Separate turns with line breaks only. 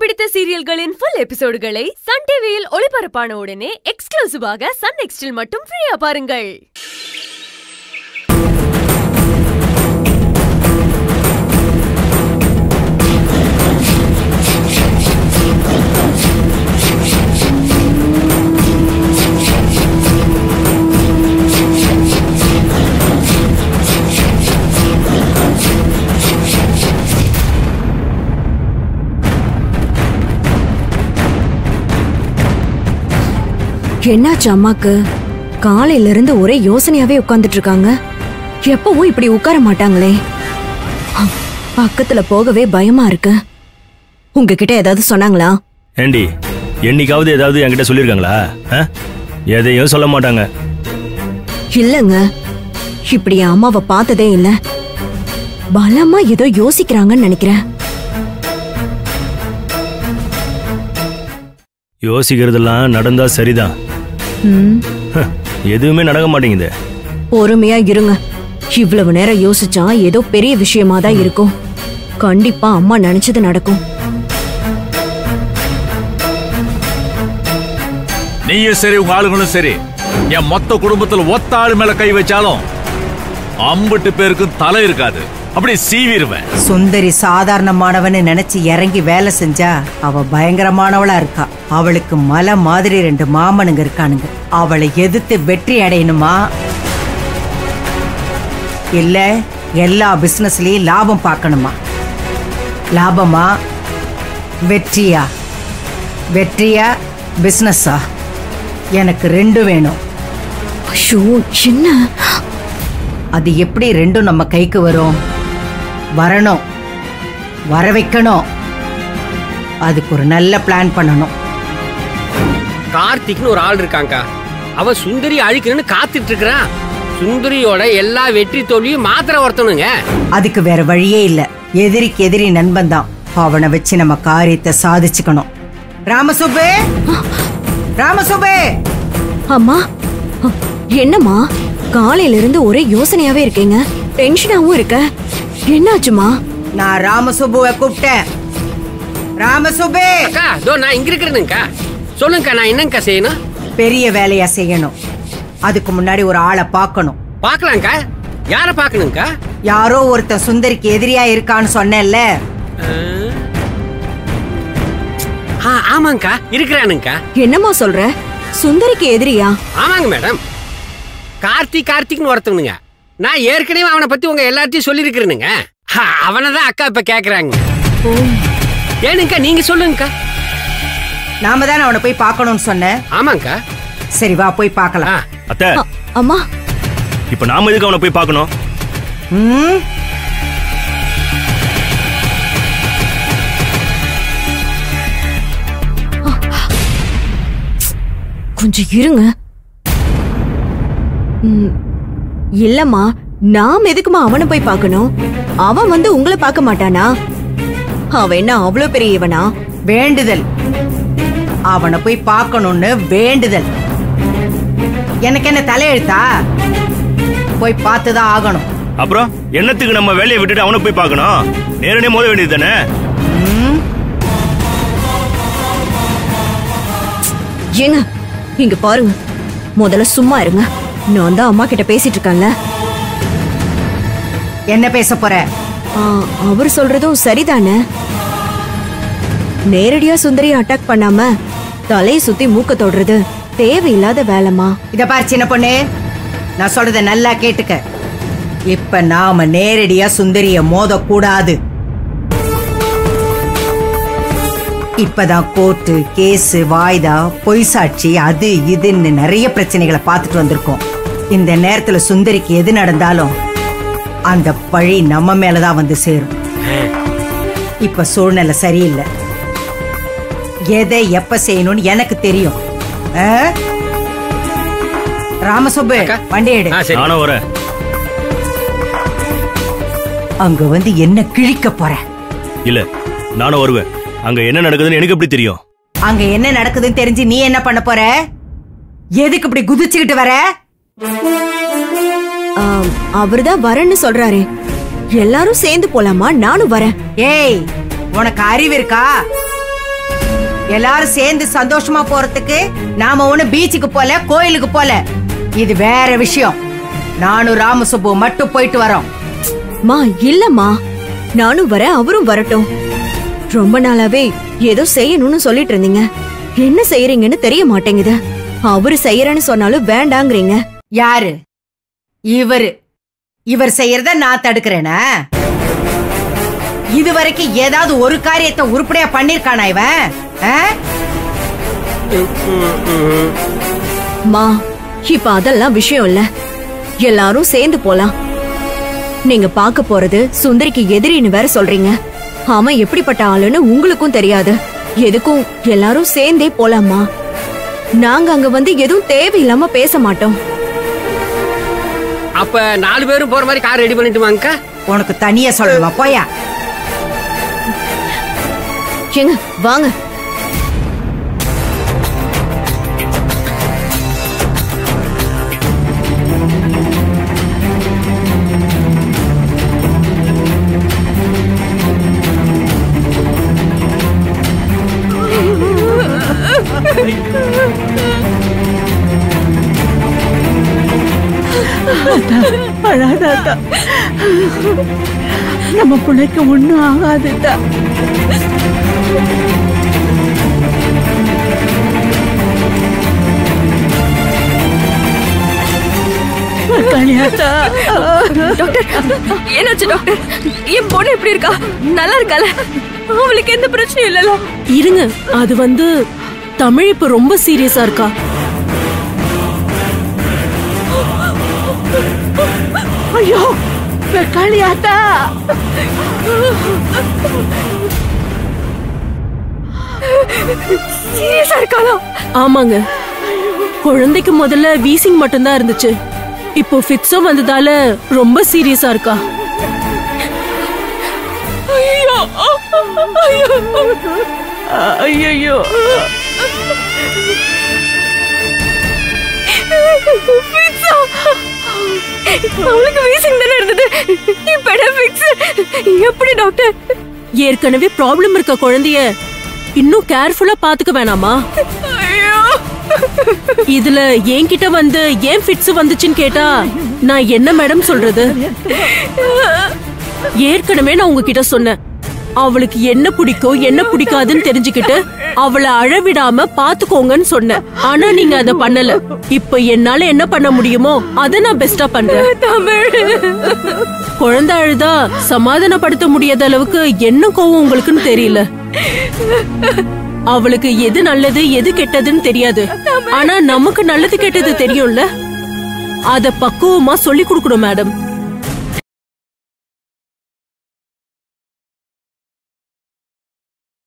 பிடித்த சீரியல்களின் full எபிசோடுகளை Sun டிவியில் ஒளிபரப்பான உடனே எக்ஸ்க்ளூசிவாக சன் நெக்ஸ்டில் மட்டும் ஃப்ரீயா பாருங்கள்
என்னாச்சு அம்மாக்கு காலையில இருந்து ஒரே யோசனையாவே உட்கார்ந்துட்டு இருக்காங்க எப்பவும் இப்படி உட்கார மாட்டாங்களே ஹம், பக்கத்துல போகவே பயமா இருக்கு உங்ககிட்ட ஏதாவது சொன்னாங்களா
ஏண்டி என்னைக்காவது ஏதாவது என்கிட்ட சொல்லியிருக்காங்களா ஆ? எதையும் சொல்ல மாட்டாங்க
இல்லங்க இப்படி என் அம்மாவை பார்த்ததே இல்ல பலமா ஏதோ யோசிக்கிறாங்கன்னு நினைக்கிறேன்
யோசிக்கிறதெல்லாம் நடந்தா சரிதான்
ம்,
ஹ, எதுவுமே நடக்க மாட்டேங்குது
பொறுமையா இருங்க இவ்வளவு நேரம் யோசிச்சா ஏதோ பெரிய விஷயமா தான் இருக்கும் கண்டிப்பா அம்மா நினைச்சது நடக்கும்
நீயும் சரி உங்க ஆளுங்களும் சரி என் மொத்த குடும்பத்துல ஒத்த ஆளு மேல கை வச்சாலும் அம்பட்டு பேருக்கும் தலை இருக்காது அப்படி சீவிருவேன்
சுந்தரி சாதாரணமானவன்னு நினைச்சு இறங்கி வேலை செஞ்சா அவ பயங்கரமானவளா இருக்கா அவளுக்கு மலை மாதிரி ரெண்டு மாமனுங்க இருக்கானுங்க அவளை எதிர்த்து வெற்றி அடையணுமா இல்ல எல்லா பிசினஸ்லயும் லாபம் பார்க்கணுமா லாபமா வெற்றியா வெற்றியா பிசினஸா எனக்கு ரெண்டு வேணும்
ஐயோ என்ன
அது எப்படி ரெண்டும் நம்ம கைக்கு வரும் வரணும் வர வைக்கணும் அதுக்கு ஒரு நல்ல பிளான் பண்ணணும்
கார்த்திக்னு ஒரு ஆள் இருக்காங்கக்கா அவ சுந்தரி அழிக்கணும்னு காத்துட்டு இருக்கிறான் சுந்தரியோட எல்லா வெற்றி தோல்வியும் மாத்திர ஒருத்தனுங்க
அதுக்கு வேற வழியே இல்ல எதிரிக்கு எதிரி நண்பன் தான் அவனை வச்சு நம்ம காரியத்தை சாதிச்சுக்கணும் ராமசுபே ராமசுபே
அம்மா அ, என்னம்மா காலையில இருந்து ஒரே யோசனையாவே இருக்கீங்க டென்ஷனாவும் இருக்க என்னாச்சுமா
நான் ராமசுபுவை கூப்பிட்டேன் ராமசுபே
அக்கா இதோ நான் இங்க இருக்கிறேனுங்கக்கா சொல்லுங்கக்கா நான் என்னங்கக்கா செய்யணும்
பெரிய வேலையா செய்யணும் அதுக்கு முன்னாடி ஒரு ஆளை பார்க்கணும்
பார்க்கலாம்க்கா யாரை பார்க்கணுங்கக்கா
யாரோ ஒருத்தன் சுந்தரிக்கு எதிரியா இருக்கான்னு சொன்னேன்ல
ஆ ஆமாங்கக்கா இருக்கிறானுங்கக்கா
என்னம்மா சொல்ற சுந்தரிக்கு எதிரியா
ஆமாங்க மேடம் கார்த்திக் கார்த்திக்னு ஒருத்தவனுங்க நான் ஏற்கனவே அவனை பத்தி உங்க எல்லார்ட்டையும் சொல்லியிருக்கிறேனுங்க அவனை தான் அக்கா இப்ப கேக்குறாங்க ஏனுங்கக்கா நீங்க சொல்லுங்கக்கா
நாம தானே அவனை போய் பார்க்கணும்னு சொன்னேன்
ஆமாங்கக்கா
சரி வா போய் பார்க்கலாம்
ஆ
அத்தை
அ, அம்மா
இப்ப நாம எதுக்கு அவனை போய் பார்க்கணும்
ம்
கொஞ்சம் இருங்க ம், இல்லம்மா நாம் எதுக்குமா அவனை போய் பார்க்கணும் அவன் வந்து உங்களை பார்க்க மாட்டானா அவன் என்ன அவ்வளோ பெரிய இவனா
வேண்டுதல் அவனை போய் பார்க்கணும்னு வேண்டுதல் எனக்கு என்ன தலையெழுத்தா போய் பார்த்துதான் ஆகணும்
அப்புறம் என்னத்துக்கு நம்ம வேலையை விட்டுட்டு அவனை போய் பார்க்கணும் நேரனே மோத வேண்டியது தானே
ம்,
ஏங்க இங்க பாருங்க முதல்ல சும்மா இருங்க நான் தான் அம்மா கிட்ட பேசிட்டு இருக்கேன்ல
என்ன பேச போற
ஆ, அவர் சொல்றதும் சரிதானே நேரடியா சுந்தரியை அட்டாக் பண்ணாம தலையை சுத்தி மூக்க தொடுறது தேவையில்லாத வேலைமா
இத பாரு சின்ன பொண்ணு நான் சொல்றத நல்லா கேட்டுக்க இப்ப நாம நேரடியா சுந்தரிய மோதக்கூடாது இப்பதான் கோர்ட்டு கேஸ் வாய்தா பொய் சாட்சி அது இதுன்னு நிறைய பிரச்சனைகளை பார்த்துட்டு வந்திருக்கோம் இந்த நேரத்துல சுந்தரிக்கு எது நடந்தாலும் அந்த பழி நம்ம மேலதான் வந்து சேரும் இப்ப சூழ்நிலை சரியில்லை எதை எப்ப செய்யணும்னு எனக்கு தெரியும் ஆ? ராமசுப்பு
அக்கா.
வண்டி எடு
ஆ சரி
நானும் வரேன்
அங்க வந்து என்ன கிழிக்க போற
இல்ல நானும் வருவேன் அங்க என்ன நடக்குதுன்னு எனக்கு எப்படி தெரியும்
அங்க என்ன நடக்குதுன்னு தெரிஞ்சு நீ என்ன பண்ண போற எதுக்கு இப்படி குதிச்சுக்கிட்டு வர
அவர் தான் வரேன்னு சொல்றாரே எல்லாரும் சேர்ந்து போலாமா நானும் வரேன்
ஏய் உனக்கு அறிவு இருக்கா எல்லாரும் சேர்ந்து சந்தோஷமா போறதுக்கு நாம ஒண்ணு பீச்சுக்கு போல கோயிலுக்கு போல இது வேற விஷயம் நானும் ராமசுப்பு மட்டும் போயிட்டு வரோம்
மா இல்லம்மா நானும் வரேன் அவரும் வரட்டும் ரொம்ப நாளாவே ஏதோ செய்யணும்னு சொல்லிட்டு இருந்தீங்க என்ன செய்யறீங்கன்னு தெரிய மாட்டேங்குது அவரு செய்யறேன்னு சொன்னாலும் வேண்டாங்கிறீங்க
யாரு இவரு இவர் செய்யறத நான் தடுக்கிறேனா இதுவரைக்கும் ஏதாவது ஒரு காரியத்தை உருப்படியா பண்ணிருக்கானா இவன் ஆ?
மா இப்ப அதெல்லாம் விஷயம் இல்ல எல்லாரும் சேர்ந்து போலாம் நீங்க பார்க்க போறது சுந்தரிக்கு எதிரின்னு வேற சொல்றீங்க அவன் எப்படிப்பட்ட ஆளுன்னு உங்களுக்கும் தெரியாது எதுக்கும் எல்லாரும் சேர்ந்தே போலாமா நாங்க அங்க வந்து எதுவும் தேவையில்லாம பேச மாட்டோம்
அப்ப நாலு பேரும் போற மாதிரி கார் ரெடி பண்ணிட்டுமாங்கக்கா
உனக்கு தனியா சொல்லணுமா போயா
ஏங்க வாங்க
அழாதாத்தா நம்ம பிள்ளைக்கு ஒண்ணும் ஆகாதுதா கல்யாணத்தா
டாக்டர் என்னாச்சு டாக்டர் என் பொண்ணு எப்படி இருக்கா நல்லா இருக்கால அவளுக்கு எந்த பிரச்சனையும் இல்லல
இருங்க அது வந்து தமிழ் இப்ப ரொம்ப சீரியஸா இருக்கா ஐயோ காளியாத்தா
சீரியஸா இருக்காளா
ஆமாங்க குழந்தைக்கு முதல்ல வீசிங் மட்டும்தான் இருந்துச்சு இப்போ ஃபிட்ஸும் வந்ததால ரொம்ப சீரியஸா இருக்கா
ஐயோ ஐயோ
ஐயோ
ஃபிக்ஸா அவளுக்கு வீசிங் தானே இருந்தது இப்ப என்ன ஃபிக்ஸ் எப்படி டாக்டர்
ஏற்கனவே ப்ராப்ளம் இருக்க குழந்தைய இன்னும் கேர்ஃபுல்லா பாத்துக்க வேணாமா
ஐயோ
இதுல என்கிட்ட வந்து ஏன் ஃபிட்ஸ் வந்துச்சுன்னு கேட்டா நான் என்ன மேடம் சொல்றது ஏற்கனவே நான் உங்ககிட்ட சொன்னேன் அவளுக்கு என்ன பிடிக்கும் என்ன பிடிக்காதுன்னு தெரிஞ்சுக்கிட்டு அவளை அழவிடாம பாத்துக்கோங்கன்னு சொன்னேன் ஆனா நீங்க அத பண்ணல இப்ப என்னால என்ன பண்ண முடியுமோ அத நான் பெஸ்டா பண்றேன்
தமிழ்
குழந்தை அழுதா சமாதானப்படுத்த முடியாத அளவுக்கு என்ன கோவம் உங்களுக்குன்னு தெரியல அவளுக்கு எது நல்லது எது கெட்டதுன்னு தெரியாது ஆனா நமக்கு நல்லது கெட்டது தெரியும்ல அத பக்குவமா சொல்லி கொடுக்கணும் மேடம்